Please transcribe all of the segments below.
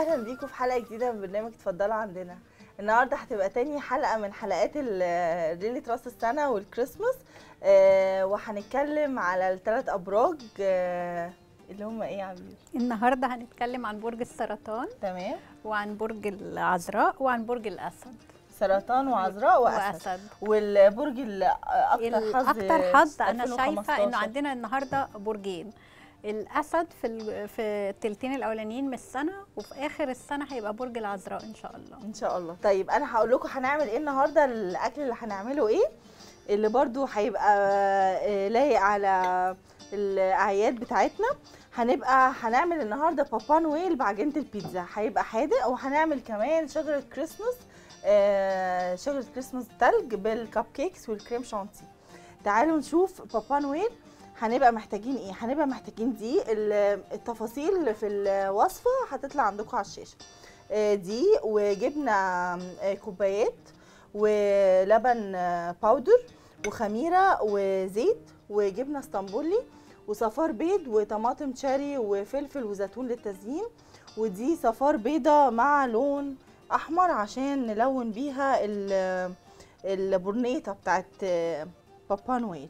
اهلا بيكم في حلقه جديده من برنامج اتفضلوا عندنا النهارده هتبقى تاني حلقه من حلقات ال- ليله راس السنه والكريسماس آه وهنتكلم على الثلاث ابراج آه اللي هم ايه يا عبير النهارده هنتكلم عن برج السرطان تمام وعن برج العذراء وعن برج الاسد سرطان وعذراء واسد واسد والبرج الاكثر حظ الاكثر حظ انا 2015. شايفه انه عندنا النهارده برجين الاسد في ال- في التلتين الاولانيين من السنه وفي اخر السنه هيبقى برج العذراء ان شاء الله ان شاء الله طيب انا هقول لكم هنعمل ايه النهارده الاكل اللي هنعمله ايه اللي برضو هيبقى آه، لايق على الاعياد بتاعتنا هنبقى هنعمل النهارده بابا نويل بعجينه البيتزا هيبقى حادق وهنعمل كمان شجره كريسماس آه، شجره كريسماس تلج بالكب كيكس والكريم شانتي تعالوا نشوف بابا نويل هنبقى محتاجين ايه هنبقى محتاجين دي ال- التفاصيل في الوصفه هتطلع عندكم على الشاشه آه، دقيق وجبنه آه، كوبايات ولبن آه، باودر وخميره وزيت وجبنه اسطنبولي وصفار بيض وطماطم تشاري وفلفل وزيتون للتزيين ودي صفار بيضه مع لون احمر عشان نلون بيها ال- البرنيطه بتاعت آه، بابا نويل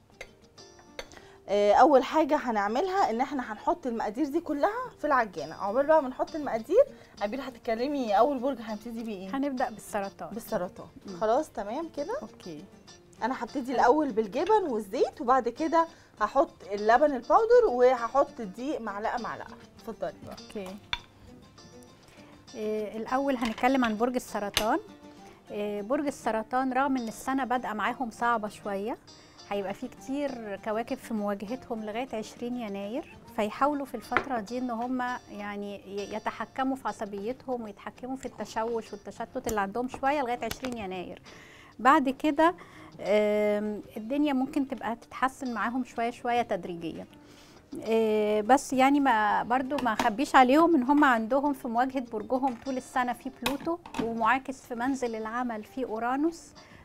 آه، اول حاجه هنعملها ان احنا هنحط المقادير دي كلها في العجانه عقبال بقى ما نحط المقادير عبير هتتكلمي اول برج هنبتدي بيه ايه هنبدا بالسرطان بالسرطان مم. خلاص تمام كده اوكي انا هبتدي الاول بالجبن والزيت وبعد كده هحط اللبن الباودر وهحط الدقيق معلقه معلقه اتفضلي بقى اوكي إيه الاول هنتكلم عن برج السرطان إيه برج السرطان رغم ان السنه بادئه معاهم صعبه شويه هيبقى في كتير كواكب في مواجهتهم لغايه 20 يناير فيحاولوا في الفتره دي ان هم يعني ي- يتحكموا في عصبيتهم ويتحكموا في التشوش والتشتت اللي عندهم شويه لغايه 20 يناير بعد كده آم، الدنيا ممكن تبقى تتحسن معاهم شويه شويه تدريجيا إيه، بس يعني ما برضو ما خبيش عليهم ان هم عندهم في مواجهه برجهم طول السنه في بلوتو ومعاكس في منزل العمل في اورانوس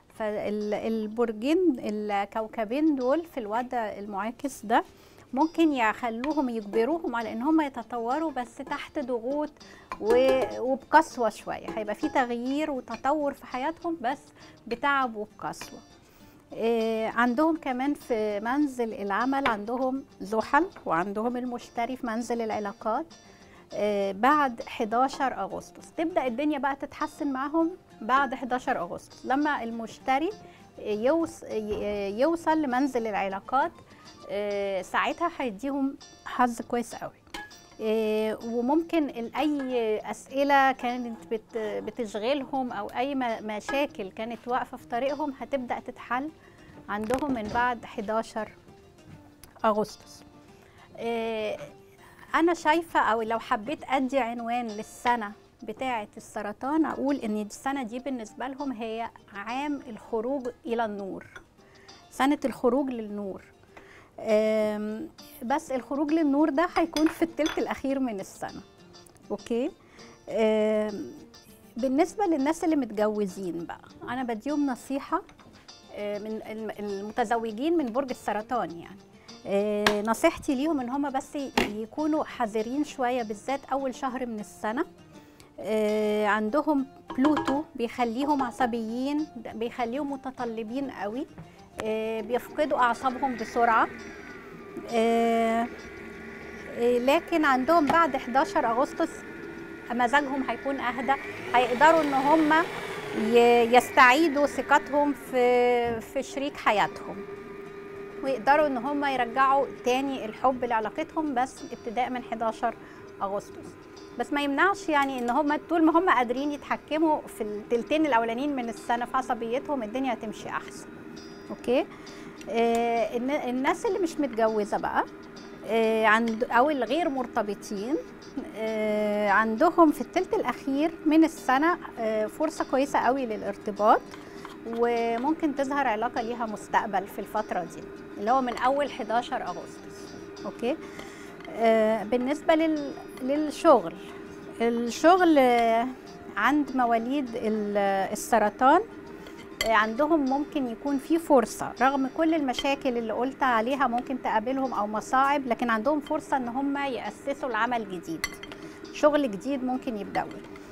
فالبرجين الكوكبين دول في الوضع المعاكس ده ممكن يخلوهم يجبروهم على ان هم يتطوروا بس تحت ضغوط و- وبقسوه شويه هيبقى في تغيير وتطور في حياتهم بس بتعب وبقسوه إيه، عندهم كمان في منزل العمل عندهم زحل وعندهم المشتري في منزل العلاقات إيه، بعد 11 أغسطس تبدأ الدنيا بقى تتحسن معاهم بعد 11 أغسطس لما المشتري يوص ي- يوصل لمنزل العلاقات إيه، ساعتها هيديهم حظ كويس قوي إيه، وممكن ال- اي اسئله كانت بت- بتشغلهم او اي م- مشاكل كانت واقفه في طريقهم هتبدا تتحل عندهم من بعد 11 اغسطس إيه، انا شايفه او لو حبيت ادي عنوان للسنه بتاعه السرطان اقول ان السنه دي بالنسبه لهم هي عام الخروج الى النور سنه الخروج للنور آم، بس الخروج للنور ده هيكون في التلت الاخير من السنه اوكي آم، بالنسبه للناس اللي متجوزين بقى انا بديهم نصيحه آه، من الم- المتزوجين من برج السرطان يعني آه، نصيحتي ليهم ان هم بس ي- يكونوا حذرين شويه بالذات اول شهر من السنه آه، عندهم بلوتو بيخليهم عصبيين بيخليهم متطلبين قوي آه، بيفقدوا اعصابهم بسرعه آه، آه، لكن عندهم بعد 11 اغسطس مزاجهم هيكون اهدى هيقدروا ان هم ي- يستعيدوا ثقتهم في في شريك حياتهم ويقدروا ان هم يرجعوا تاني الحب لعلاقتهم بس ابتداء من 11 اغسطس بس ما يمنعش يعني ان هم طول ما هم قادرين يتحكموا في التلتين الاولانيين من السنه في عصبيتهم الدنيا هتمشي احسن اوكي آه الن- الناس اللي مش متجوزه بقى آه عند او الغير مرتبطين آه عندهم في الثلث الاخير من السنه آه فرصه كويسه قوي للارتباط وممكن تظهر علاقه ليها مستقبل في الفتره دي اللي هو من اول 11 اغسطس اوكي آه بالنسبه لل... للشغل الشغل آه عند مواليد ال- السرطان عندهم ممكن يكون في فرصة رغم كل المشاكل اللي قلت عليها ممكن تقابلهم أو مصاعب لكن عندهم فرصة إن هم يأسسوا العمل جديد شغل جديد ممكن يبداوا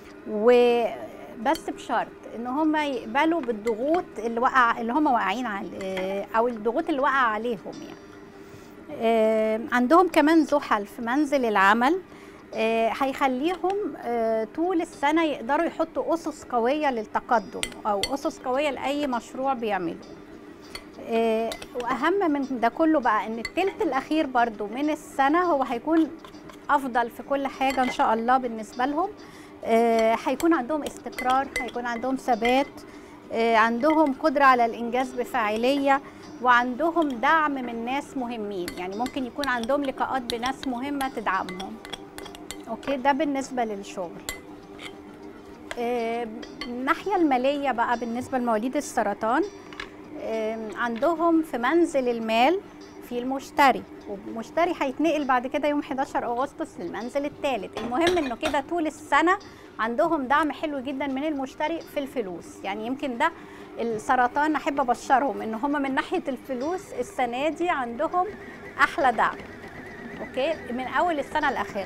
وبس بشرط ان هم يقبلوا بالضغوط اللي وقع اللي هم واقعين على او الضغوط اللي وقع عليهم يعني آه، عندهم كمان زحل في منزل العمل آه، هيخليهم آه، طول السنة يقدروا يحطوا أسس قوية للتقدم أو أسس قوية لأي مشروع بيعملوه آه، وأهم من ده كله بقى إن التلت الأخير برضو من السنة هو هيكون أفضل في كل حاجة إن شاء الله بالنسبة لهم آه، هيكون عندهم استقرار هيكون عندهم ثبات آه، عندهم قدرة على الإنجاز بفاعلية وعندهم دعم من ناس مهمين يعني ممكن يكون عندهم لقاءات بناس مهمة تدعمهم اوكي ده بالنسبه للشغل آه، من الناحيه الماليه بقى بالنسبه لمواليد السرطان آم، عندهم في منزل المال في المشتري والمشتري هيتنقل بعد كده يوم 11 اغسطس للمنزل الثالث المهم انه كده طول السنه عندهم دعم حلو جدا من المشتري في الفلوس يعني يمكن ده السرطان احب ابشرهم ان هم من ناحيه الفلوس السنه دي عندهم احلى دعم اوكي من اول السنه لاخرها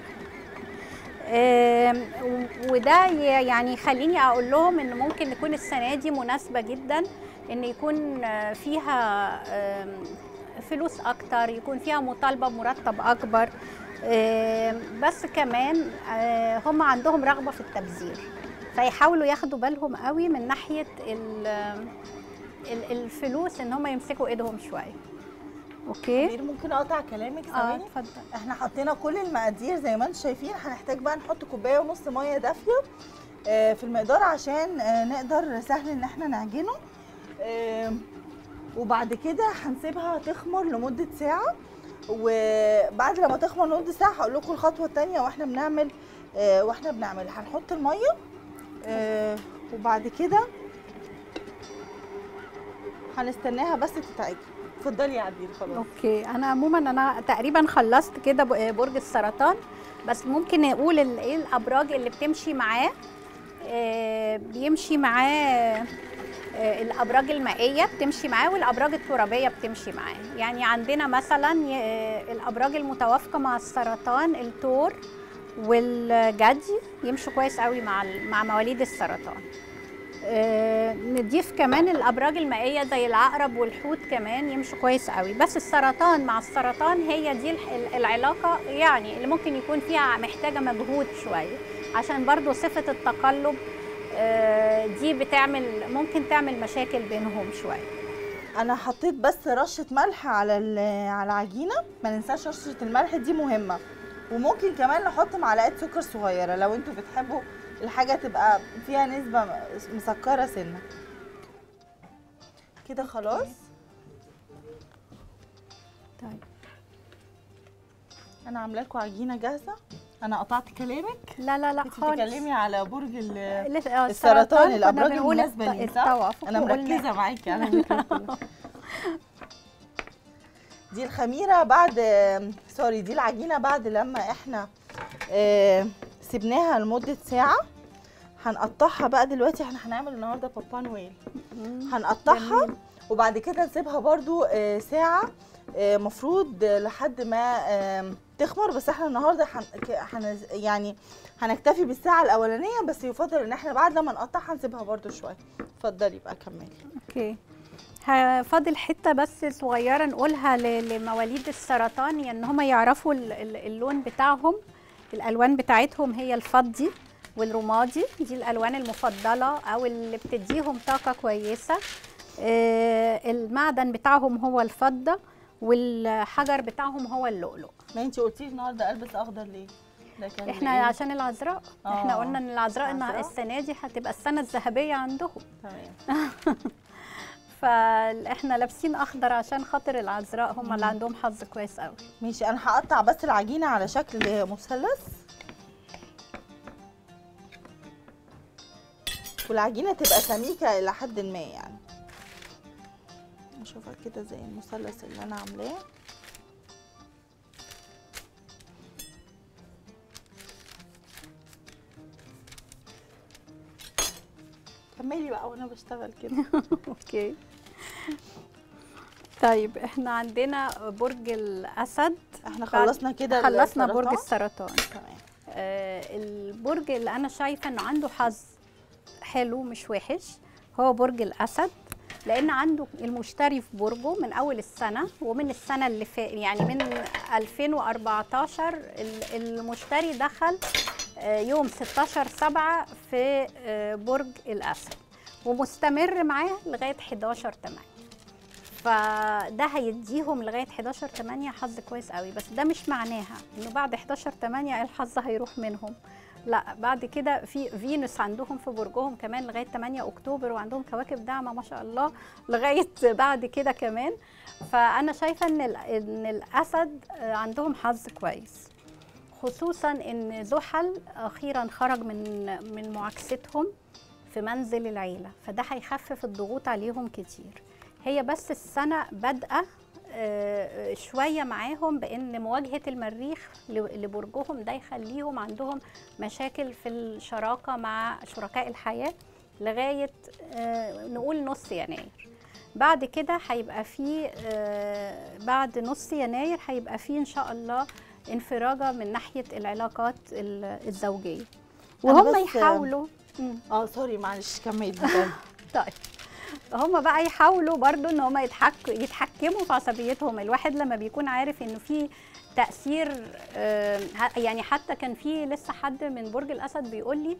آم، و- وده ي- يعني يخليني اقول لهم ان ممكن تكون السنه دي مناسبه جدا ان يكون آه، فيها آم، فلوس اكتر يكون فيها مطالبه بمرتب اكبر آم، بس كمان آه، هم عندهم رغبه في التبذير فيحاولوا ياخدوا بالهم قوي من ناحيه ال- ال- الفلوس ان هم يمسكوا ايدهم شويه اوكي أمير ممكن اقطع كلامك اه ثواني اتفضل احنا حطينا كل المقادير زي ما انتم شايفين هنحتاج بقى نحط كوبايه ونص ميه دافيه آه، في المقدار عشان آه، نقدر سهل ان احنا نعجنه آه، وبعد كده هنسيبها تخمر لمده ساعه وبعد لما تخمر لمده ساعه هقول لكم الخطوه الثانيه واحنا بنعمل آه، واحنا بنعمل هنحط الميه آه، وبعد كده هنستناها بس تتعجن اتفضلي يا عديل خلاص اوكي انا عموما انا تقريبا خلصت كده ب- برج السرطان بس ممكن نقول ال- ايه الابراج اللي بتمشي معاه آه، بيمشي معاه آه، الابراج المائيه بتمشي معاه والابراج الترابيه بتمشي معاه يعني عندنا مثلا ي- آه، الابراج المتوافقه مع السرطان الثور والجدي يمشوا كويس قوي مع ال- مع مواليد السرطان آه، نضيف كمان الابراج المائيه زي العقرب والحوت كمان يمشوا كويس قوي بس السرطان مع السرطان هي دي الح- ال- العلاقه يعني اللي ممكن يكون فيها محتاجه مجهود شويه عشان برضو صفه التقلب آه، دي بتعمل ممكن تعمل مشاكل بينهم شويه انا حطيت بس رشه ملح على ال- على العجينه ما ننساش رشه الملح دي مهمه وممكن كمان نحط معلقه سكر صغيره لو انتوا بتحبوا الحاجه تبقى فيها نسبه مسكره سنه كده خلاص طيب انا عامله لكم عجينه جاهزه انا قطعت كلامك لا لا لا كنت خالص بتتكلمي على برج ال- لسه- آه، السرطان كنا الابراج بنقول المناسبه الت- ليه صح التوافق انا وقلنا- مركزه معاكي على فكره دي الخميره بعد سوري دي العجينه بعد لما احنا آه، سيبناها لمده ساعه هنقطعها بقى دلوقتي احنا هنعمل النهارده بابا نويل مم. هنقطعها جميل. وبعد كده نسيبها برضو آه، ساعة آه، مفروض آه، لحد ما آم، تخمر بس احنا النهارده حن... ك- حن... يعني هنكتفي بالساعة الأولانية بس يفضل ان احنا بعد لما نقطعها نسيبها برضو شوية اتفضلي بقى كملي اوكي ه- فاضل حته بس صغيره نقولها ل- لمواليد السرطان يعني ان هم يعرفوا ال- ال- اللون بتاعهم الالوان بتاعتهم هي الفضي والرمادي دي الالوان المفضله او اللي بتديهم طاقه كويسه آه، المعدن بتاعهم هو الفضه والحجر بتاعهم هو اللؤلؤ ما انتي قلتي لي النهارده البس اخضر ليه؟ ده كان احنا إيه؟ عشان العذراء احنا آه، قلنا ان العذراء إنها العذراء. السنه دي هتبقى السنه الذهبيه عندهم تمام فاحنا لابسين اخضر عشان خاطر العذراء هم اللي عندهم حظ كويس قوي ماشي انا هقطع بس العجينة على شكل مثلث والعجينة تبقى سميكة إلى حد ما يعني نشوفها كده زي المثلث اللي أنا عاملاه كملي بقى وأنا بشتغل كده اوكي طيب احنا عندنا برج الاسد احنا خلصنا كده خلصنا السرطان. برج السرطان تمام آه، البرج اللي انا شايفه انه عنده حظ حلو مش وحش هو برج الاسد لان عنده المشتري في برجه من اول السنه ومن السنه اللي فات يعني من 2014 ال- المشتري دخل آه، يوم 16 7 في آه، برج الاسد ومستمر معاه لغايه 11 8 فده هيديهم لغايه 11 8 حظ كويس قوي بس ده مش معناها انه بعد 11 8 الحظ هيروح منهم لا بعد كده في فينوس عندهم في برجهم كمان لغايه 8 اكتوبر وعندهم كواكب داعمه ما شاء الله لغايه بعد كده كمان فانا شايفه ان ال- ان الاسد آه، عندهم حظ كويس خصوصا ان زحل اخيرا خرج من من معاكستهم في منزل العيله فده هيخفف الضغوط عليهم كتير هي بس السنه بادئه آه، شويه معاهم بان مواجهه المريخ ل- لبرجهم ده يخليهم عندهم مشاكل في الشراكه مع شركاء الحياه لغايه آه، نقول نص يناير بعد كده هيبقى في آه، بعد نص يناير هيبقى في ان شاء الله انفراجه من ناحيه العلاقات ال- الزوجيه أنا وهم بس- يحاولوا مم. اه سوري معلش كملي بجد. طيب هم بقى يحاولوا برضو ان هم يتحك... يتحكموا في عصبيتهم الواحد لما بيكون عارف انه في تاثير آه، ه- يعني حتى كان في لسه حد من برج الاسد بيقول لي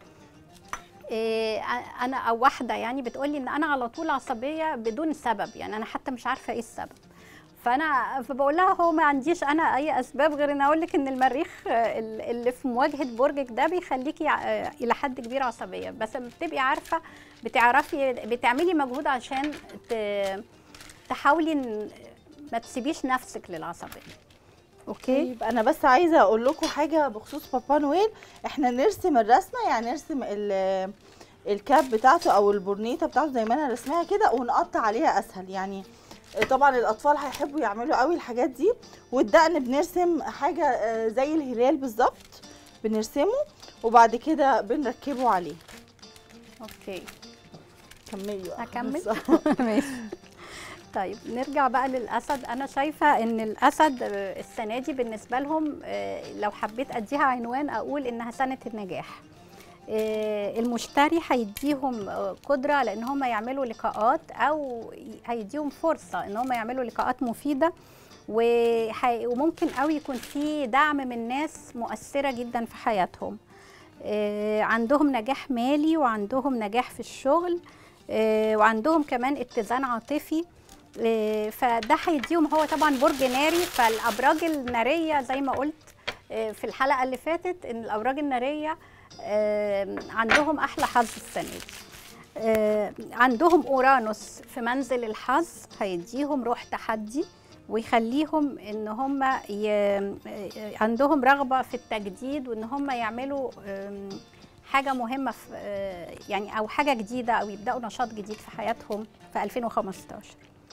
إيه، انا او واحده يعني بتقول لي ان انا على طول عصبيه بدون سبب يعني انا حتى مش عارفه ايه السبب فانا فبقول لها هو ما عنديش انا اي اسباب غير ان اقول لك ان المريخ آه، ال- اللي في مواجهه برجك ده بيخليكي آه، الى حد كبير عصبيه بس لما بتبقي عارفه بتعرفي بتعملي مجهود عشان ت- تحاولي إن ما تسيبيش نفسك للعصبيه اوكي طيب انا بس عايزه اقول لكم حاجه بخصوص بابا نويل احنا نرسم الرسمه يعني نرسم ال الكاب بتاعته او البورنيطه بتاعته زي ما انا رسمها كده ونقطع عليها اسهل يعني طبعا الاطفال هيحبوا يعملوا قوي الحاجات دي والدقن بنرسم حاجه آه، زي الهلال بالظبط بنرسمه وبعد كده بنركبه عليه اوكي كملي بقى هكمل؟ بس. ماشي طيب نرجع بقى للاسد انا شايفه ان الاسد آه، السنه دي بالنسبه لهم آه، لو حبيت اديها عنوان اقول انها سنه النجاح آه، المشتري هيديهم آه، قدره على ان هم يعملوا لقاءات او ي- هيديهم فرصه ان هم يعملوا لقاءات مفيده وحي- وممكن قوي يكون في دعم من ناس مؤثره جدا في حياتهم آه، عندهم نجاح مالي وعندهم نجاح في الشغل آه، وعندهم كمان اتزان عاطفي آه، فده هيديهم هو طبعا برج ناري فالابراج الناريه زي ما قلت آه، في الحلقه اللي فاتت ان الابراج الناريه آه، عندهم احلى حظ السنه دي آه، عندهم اورانوس في منزل الحظ هيديهم روح تحدي ويخليهم ان هم ي... عندهم رغبه في التجديد وان هم يعملوا آم، حاجه مهمه في آه، يعني او حاجه جديده او يبداوا نشاط جديد في حياتهم في 2015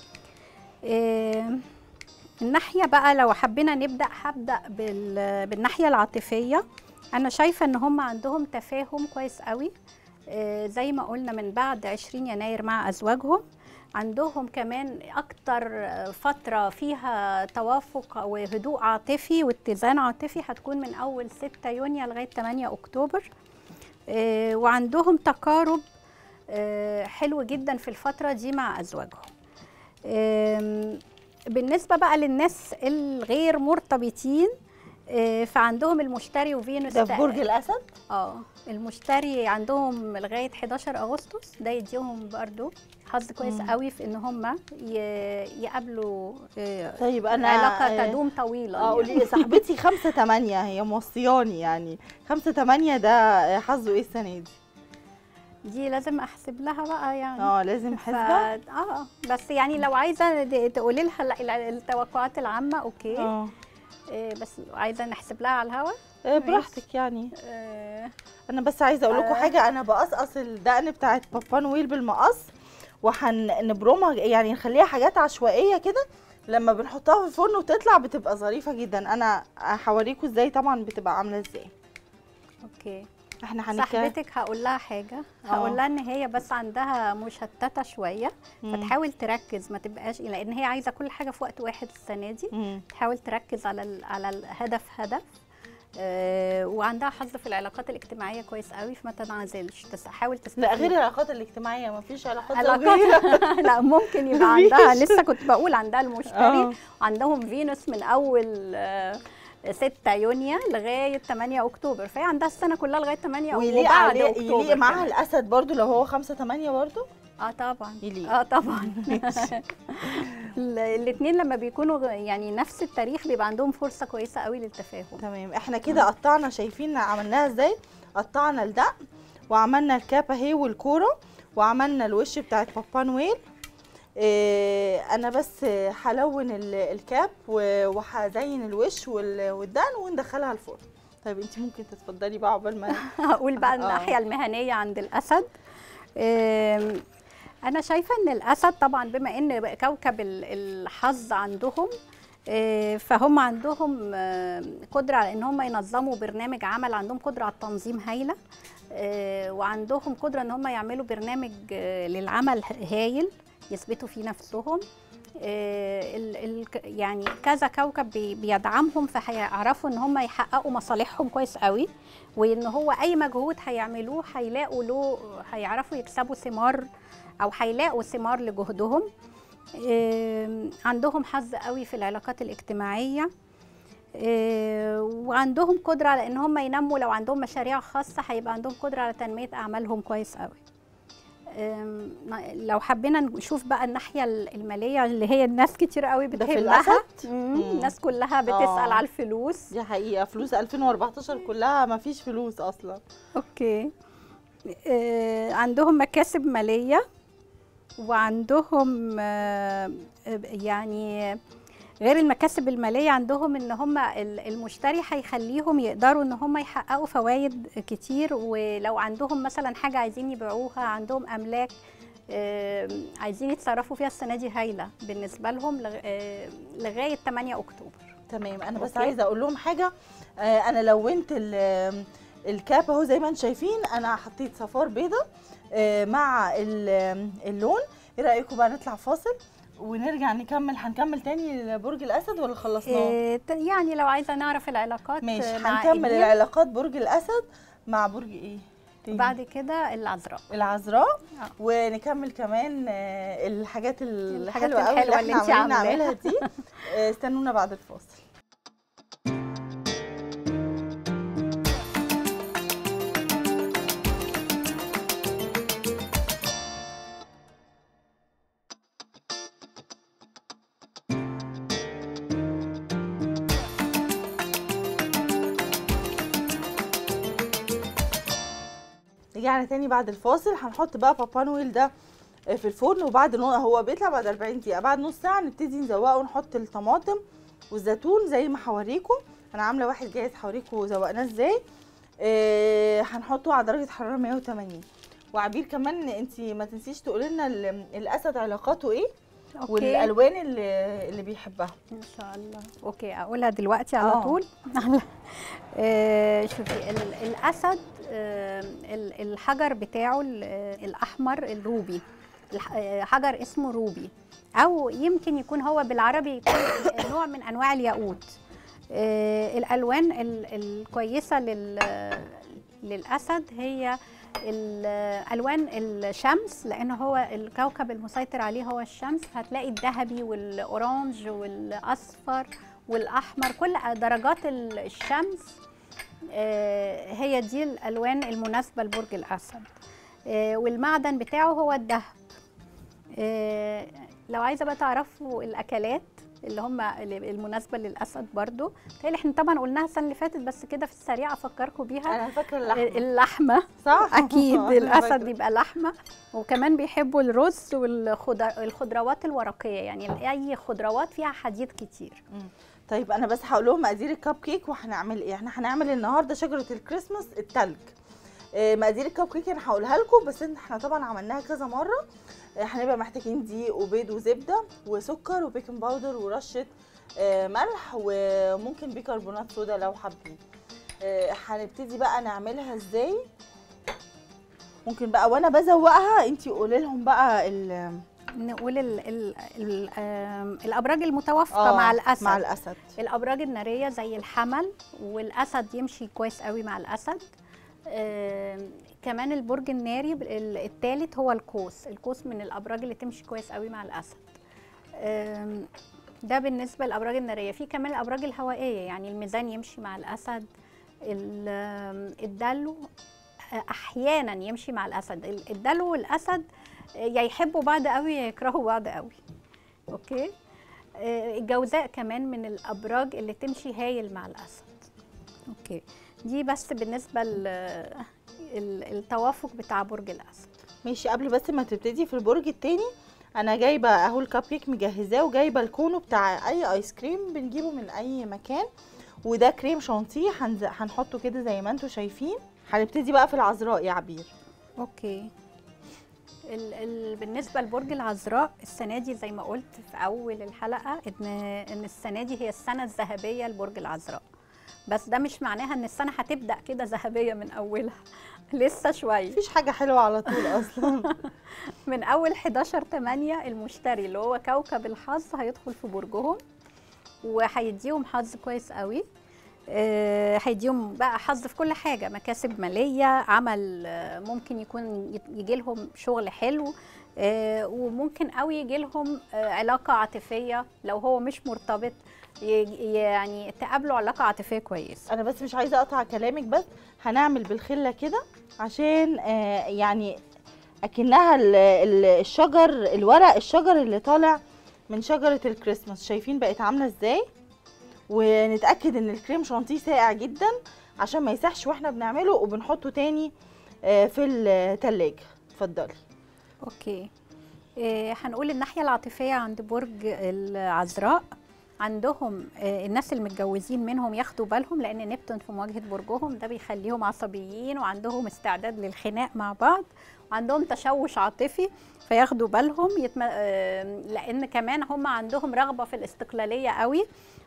آم، الناحيه بقى لو حبينا نبدا هبدا بال... بالناحيه العاطفيه انا شايفه ان هم عندهم تفاهم كويس قوي آه، زي ما قلنا من بعد 20 يناير مع ازواجهم عندهم كمان اكتر آه، فتره فيها توافق وهدوء عاطفي واتزان عاطفي هتكون من اول 6 يونيو لغايه 8 اكتوبر آه، وعندهم تقارب آه، حلو جدا في الفتره دي مع ازواجهم آم، بالنسبه بقى للناس الغير مرتبطين آه، فعندهم المشتري وفينوس ده في برج الاسد اه المشتري عندهم لغايه 11 اغسطس ده يديهم برضو حظ كويس مم. قوي في ان هم يقابلوا آه، طيب انا علاقه آه، تدوم طويلا اه قولي لي صاحبتي خمسة تمانية هي موصياني يعني خمسة تمانية ده حظه ايه السنة دي؟ دي لازم احسب لها بقى يعني اه لازم ف... حسبة اه بس يعني لو عايزه د- تقولي لها ال- ال- التوقعات العامه اوكي اه آه بس عايزه نحسب لها على الهوا آه، براحتك يعني آه انا بس عايزه اقول لكم آه. حاجه انا بقصقص الدقن بتاعت بابا نويل بالمقص وهنبرمها يعني نخليها حاجات عشوائيه كده لما بنحطها في الفرن وتطلع بتبقى ظريفه جدا انا هوريكم ازاي طبعا بتبقى عامله ازاي اوكي احنا هنتكلم صاحبتك هقول لها حاجه هقول لها ان هي بس عندها مشتته شويه فتحاول تركز ما تبقاش لان هي عايزه كل حاجه في وقت واحد السنه دي تحاول تركز على ال- على الهدف هدف آه، وعندها حظ في العلاقات الاجتماعيه كويس قوي فما تنعزلش تس- حاول لا تستفيد غير العلاقات الاجتماعيه ما فيش علاقات زوجيه علاقات لا ممكن يبقى عندها لسه كنت بقول عندها المشتري آه. عندهم فينوس من اول آه، 6 يونيو لغايه 8 اكتوبر فهي عندها السنه كلها لغايه 8 ويليق وبعد عليه اكتوبر يليق معاها كمان. الاسد برضو لو هو 5 8 برضو اه طبعا يليق. اه طبعا الاثنين لما بيكونوا غ- يعني نفس التاريخ بيبقى عندهم فرصه كويسه قوي للتفاهم تمام احنا كده قطعنا شايفين عملناها ازاي قطعنا الدق وعملنا الكاب اهي والكوره وعملنا الوش بتاعت بابا نويل إيه انا بس هلون ال- الكاب و- وهزين الوش وال- والدقن وندخلها الفرن طيب انت ممكن تتفضلي بقى عقبال ما هقول بقى آه. الناحيه المهنيه عند الاسد آم، انا شايفه ان الاسد طبعا بما ان كوكب ال- الحظ عندهم آه، فهم عندهم آه، قدره على ان هم ينظموا برنامج عمل عندهم قدره على التنظيم هايله آه، وعندهم قدره ان هم يعملوا برنامج آه، للعمل هايل يثبتوا فيه نفسهم آه، ال- ال- يعني كذا كوكب بي- بيدعمهم فهيعرفوا ان هم يحققوا مصالحهم كويس قوي وان هو اي مجهود هيعملوه هيلاقوا له هيعرفوا يكسبوا ثمار او هيلاقوا ثمار لجهدهم آم، عندهم حظ قوي في العلاقات الاجتماعيه آه، وعندهم قدره على ان هم ينموا لو عندهم مشاريع خاصه هيبقى عندهم قدره على تنميه اعمالهم كويس قوي آم، لو حبينا نشوف بقى الناحيه الماليه اللي هي الناس كتير قوي ده في بتهمها الأسد؟ مم، مم. الناس كلها بتسال آه. على الفلوس دي حقيقه فلوس 2014 كلها ما فيش فلوس اصلا اوكي آه، عندهم مكاسب ماليه وعندهم آه، يعني غير المكاسب الماليه عندهم ان هم ال- المشتري هيخليهم يقدروا ان هم يحققوا فوائد كتير ولو عندهم مثلا حاجه عايزين يبيعوها عندهم املاك آه، عايزين يتصرفوا فيها السنه دي هايله بالنسبه لهم لغ- آه، لغايه 8 اكتوبر تمام انا بس أوكي. عايزه اقول لهم حاجه آه انا لونت ال- الكاب اهو زي ما انتم شايفين انا حطيت صفار بيضه آه مع ال- اللون ايه رايكم بقى نطلع فاصل ونرجع نكمل هنكمل تاني برج الاسد ولا خلصناه آه، ت- يعني لو عايزه نعرف العلاقات ماشي آه، مع هنكمل إبني. العلاقات برج الاسد مع برج ايه تاني؟ بعد كده العذراء العذراء آه. ونكمل كمان آه، الحاجات الحاجات الحلوه قوي الحلوة اللي اللي احنا انتي عمالين عاملاها. نعملها دي آه، استنونا بعد الفاصل رجعنا تاني بعد الفاصل هنحط بقى بابا نويل ده في الفرن وبعد نو... هو بيطلع بعد 40 دقيقه بعد نص ساعه نبتدي نزوقه ونحط الطماطم والزيتون زي ما هوريكم انا عامله واحد جاهز هوريكم زوقناه ازاي آه هنحطه على درجه حراره 180 وعبير كمان انت ما تنسيش تقولي لنا ال- الاسد علاقاته ايه اوكي والالوان اللي اللي بيحبها ان شاء الله اوكي اقولها دلوقتي على آه. طول آه، شوفي ال- الاسد آه، ال- الحجر بتاعه ال- آه، الاحمر الروبي الح- آه، حجر اسمه روبي او يمكن يكون هو بالعربي يكون نوع من انواع الياقوت آه، الالوان ال- الكويسه لل- للاسد هي ال- الوان الشمس لان هو الكوكب المسيطر عليه هو الشمس هتلاقي الذهبي والاورانج والاصفر والاحمر كل درجات ال- الشمس آه، هي دي الالوان المناسبه لبرج الاسد آه، والمعدن بتاعه هو الذهب آه، لو عايزه بقى تعرفوا الاكلات اللي هم المناسبه للاسد برضو تهيألي احنا طبعا قلناها السنه اللي فاتت بس كده في السريع افكركم بيها انا فاكره اللحمه اللحمه صح اكيد أنا الاسد فاكرة. بيبقى لحمه وكمان بيحبوا الرز والخضروات الورقيه يعني اي خضروات فيها حديد كتير طيب انا بس هقول لهم مقادير الكب كيك وهنعمل ايه احنا هنعمل النهارده شجره الكريسماس التلج آه، مقادير الكب كيك انا هقولها لكم بس إن احنا طبعا عملناها كذا مره آه، هنبقى محتاجين دقيق وبيض وزبده وسكر وبيكنج باودر ورشه آه، ملح وممكن بيكربونات صودا لو حابين آه، هنبتدي بقى نعملها ازاي ممكن بقى وانا بزوقها انتي قولي لهم بقى ال- نقول ال ال ال آم، الابراج المتوافقه آه، مع الاسد مع الاسد الابراج الناريه زي الحمل والاسد يمشي كويس قوي مع الاسد آم، كمان البرج الناري الثالث هو القوس القوس من الابراج اللي تمشي كويس قوي مع الاسد آم، ده بالنسبه للابراج الناريه في كمان الابراج الهوائيه يعني الميزان يمشي مع الاسد ال- آم، الدلو احيانا يمشي مع الاسد ال- الدلو والاسد يا يحبوا بعض قوي يا يكرهوا بعض قوي اوكي آه، الجوزاء كمان من الابراج اللي تمشي هايل مع الاسد اوكي دي بس بالنسبه للتوافق بتاع برج الاسد ماشي قبل بس ما تبتدي في البرج التاني انا جايبه اهو الكب كيك مجهزاه وجايبه الكونو بتاع اي ايس كريم بنجيبه من اي مكان وده كريم شانتيه هنز- هنحطه كده زي ما انتم شايفين هنبتدي بقى في العذراء يا عبير اوكي ال ال بالنسبه لبرج العذراء السنه دي زي ما قلت في اول الحلقه ان ان السنه دي هي السنه الذهبيه لبرج العذراء بس ده مش معناها ان السنه هتبدا كده ذهبيه من اولها لسه شويه مفيش حاجه حلوه على طول اصلا من اول 11 8 المشتري اللي هو كوكب الحظ هيدخل في برجهم وهيديهم حظ كويس قوي آه، هيديهم بقى حظ في كل حاجه مكاسب ماليه عمل آه، ممكن يكون يجي لهم شغل حلو آه، وممكن قوي يجي لهم علاقه عاطفيه لو هو مش مرتبط ي- يعني تقابلوا علاقه عاطفيه كويسه انا بس مش عايزه اقطع كلامك بس هنعمل بالخله كده عشان آه يعني اكنها ال- ال- الشجر الورق الشجر اللي طالع من شجره الكريسماس شايفين بقت عامله ازاي ونتاكد ان الكريم شانتيه ساقع جدا عشان ما يسحش واحنا بنعمله وبنحطه تاني آه في التلاجة اتفضلي اوكي إيه هنقول الناحيه العاطفيه عند برج العذراء عندهم آه، الناس المتجوزين منهم ياخدوا بالهم لان نبتون في مواجهه برجهم ده بيخليهم عصبيين وعندهم استعداد للخناق مع بعض وعندهم تشوش عاطفي فياخدوا بالهم يتم... آه، لان كمان هم عندهم رغبه في الاستقلاليه قوي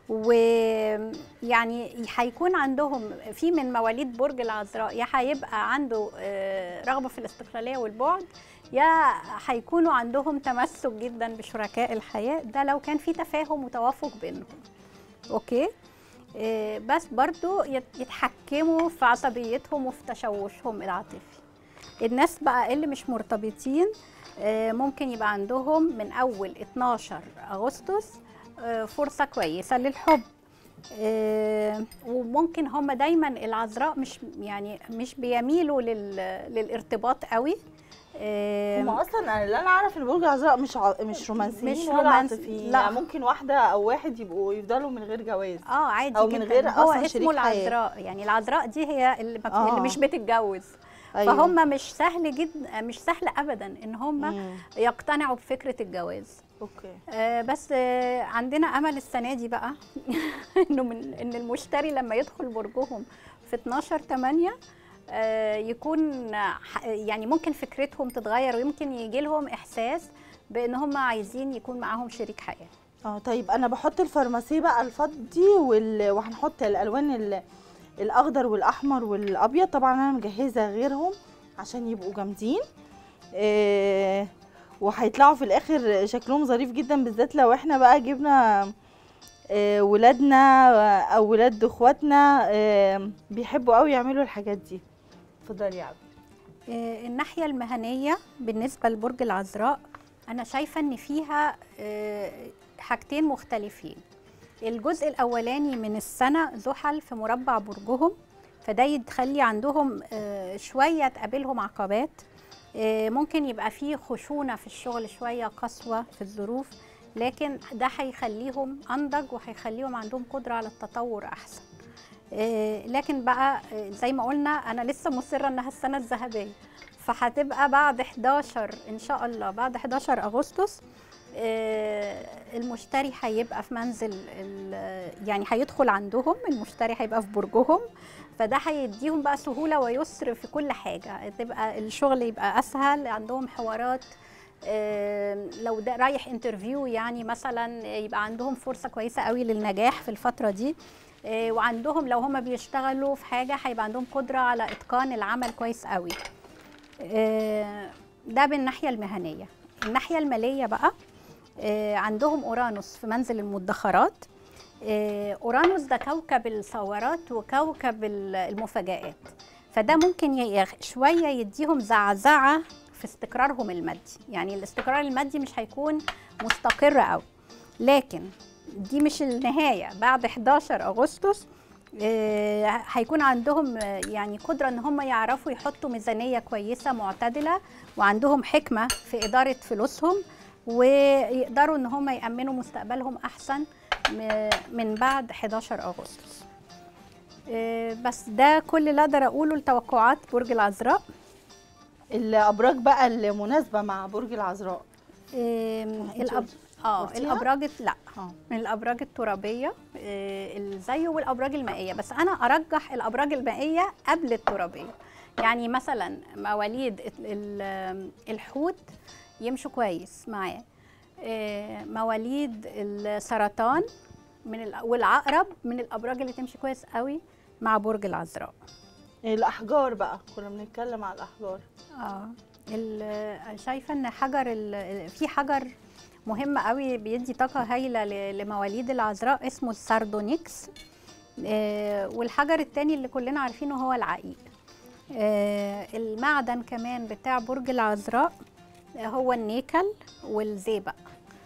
ويعني هيكون عندهم في من مواليد برج العذراء يا هيبقى عنده آه، رغبه في الاستقلاليه والبعد يا هيكونوا عندهم تمسك جدا بشركاء الحياه ده لو كان في تفاهم وتوافق بينهم اوكي آه، بس برضو يت- يتحكموا في عصبيتهم وفي تشوشهم العاطفي الناس بقى اللي مش مرتبطين آه، ممكن يبقى عندهم من اول 12 اغسطس آه، فرصه كويسه للحب آه، وممكن هم دايما العذراء مش يعني مش بيميلوا لل للارتباط قوي آه، هما اصلا أنا اللي انا اعرف ان برج العذراء مش ع... مش رومانسيين مش ولا رومانس- عاطفيين لا. يعني ممكن واحده او واحد يبقوا يفضلوا من غير جواز اه عادي أو من جدا غير هو أصلاً اسمه شريك حياة. العذراء يعني العذراء دي هي اللي, ما آه. اللي مش بتتجوز أيوة. فهم مش سهل جدا مش سهل ابدا ان هم مم. يقتنعوا بفكره الجواز اوكي آه بس آه عندنا امل السنه دي بقى انه من ان المشتري لما يدخل برجهم في 12 8 آه يكون ح- يعني ممكن فكرتهم تتغير ويمكن يجي لهم احساس بان هم عايزين يكون معاهم شريك حياه اه طيب انا بحط الفارماسيه بقى الفضي وال... وهنحط الالوان ال... الاخضر والاحمر والابيض طبعا انا مجهزه غيرهم عشان يبقوا جامدين إيه... وهيطلعوا في الاخر شكلهم ظريف جدا بالذات لو احنا بقى جبنا إيه ولادنا او ولاد اخواتنا إيه بيحبوا قوي يعملوا الحاجات دي اتفضلي يا عبد آه، الناحية المهنية بالنسبة لبرج العذراء أنا شايفة إن فيها آه، حاجتين مختلفين الجزء الأولاني من السنة زحل في مربع برجهم فده يخلي عندهم آه، شوية تقابلهم عقبات آه، ممكن يبقى فيه خشونة في الشغل شوية قسوة في الظروف لكن ده هيخليهم أنضج وهيخليهم عندهم قدرة على التطور أحسن آه، لكن بقى آه، زي ما قلنا انا لسه مصره انها السنه الذهبيه فهتبقى بعد 11 ان شاء الله بعد 11 اغسطس آه، المشتري هيبقى في منزل ال- يعني هيدخل عندهم المشتري هيبقى في برجهم فده هيديهم بقى سهوله ويسر في كل حاجه تبقى الشغل يبقى اسهل عندهم حوارات آه، لو ده رايح انترفيو يعني مثلا يبقى عندهم فرصه كويسه قوي للنجاح في الفتره دي آه، وعندهم لو هم بيشتغلوا في حاجه هيبقى عندهم قدره على اتقان العمل كويس قوي آه، ده بالناحيه المهنيه الناحيه الماليه بقى آه، عندهم اورانوس في منزل المدخرات آه، اورانوس ده كوكب الثورات وكوكب ال- المفاجآت فده ممكن ي- يغ- شويه يديهم زعزعه في استقرارهم المادي يعني الاستقرار المادي مش هيكون مستقر قوي لكن دي مش النهايه بعد 11 اغسطس آه، هيكون عندهم آه، يعني قدره ان هم يعرفوا يحطوا ميزانيه كويسه معتدله وعندهم حكمه في اداره فلوسهم ويقدروا ان هم يامنوا مستقبلهم احسن م- من بعد 11 اغسطس آه، بس ده كل اللي اقدر اقوله لتوقعات برج العذراء الابراج بقى المناسبه مع برج العذراء آم، أنت الأب... اه قلتيها؟ الابراج لا اه من الابراج الترابيه آه، الزي والابراج المائيه بس انا ارجح الابراج المائيه قبل الترابيه يعني مثلا مواليد ال- ال- الحوت يمشوا كويس معاه آه، مواليد السرطان من ال- والعقرب من الابراج اللي تمشي كويس قوي مع برج العذراء الاحجار بقى كنا بنتكلم على الاحجار اه ال- شايفه ان حجر ال- في حجر مهم قوي بيدي طاقه هايله ل- لمواليد العذراء اسمه الساردونيكس آه، والحجر التاني اللي كلنا عارفينه هو العقيق آه، المعدن كمان بتاع برج العذراء هو النيكل والزئبق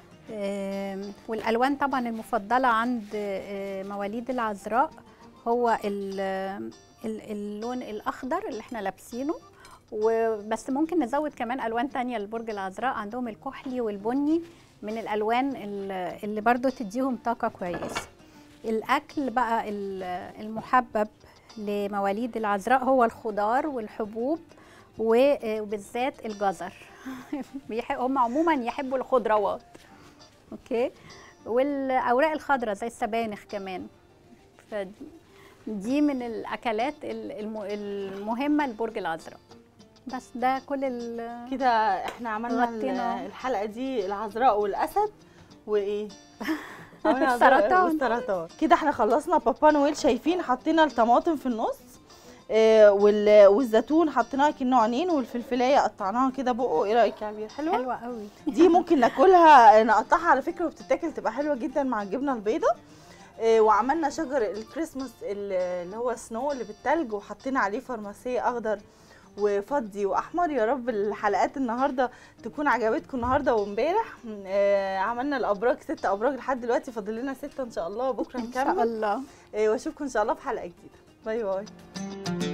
آم، والالوان طبعا المفضله عند آه، مواليد العذراء هو ال- ال- اللون الاخضر اللي احنا لابسينه وبس ممكن نزود كمان الوان تانية لبرج العذراء عندهم الكحلي والبني من الالوان ال- اللي برضو تديهم طاقه كويسه الاكل بقى ال- المحبب لمواليد العذراء هو الخضار والحبوب و- وبالذات الجزر بيح- هم عموما يحبوا الخضروات اوكي والاوراق الخضراء زي السبانخ كمان فدي دي من الاكلات ال- الم- المهمه لبرج العذراء بس ده كل ال كده احنا عملنا ال- غطينا. الحلقه دي العذراء والاسد وايه عملنا السرطان. العذراء والسرطان كده احنا خلصنا بابا نويل شايفين حطينا الطماطم في النص آه، وال- والزيتون حطيناها كأنه عينين والفلفلايه قطعناها كده بقه ايه رايك يا عبير حلوه حلوه قوي دي ممكن ناكلها نقطعها على فكره وبتتاكل تبقى حلوه جدا مع الجبنه البيضاء آه، وعملنا شجر الكريسماس ال- اللي هو سنو اللي بالتلج وحطينا عليه فرماسيه اخضر وفضي واحمر يا رب الحلقات النهارده تكون عجبتكم النهارده وامبارح آه، عملنا الابراج ست ابراج لحد دلوقتي فاضل لنا سته ان شاء الله وبكره ان شاء نكمل الله آه، واشوفكم ان شاء الله في حلقه جديده باي باي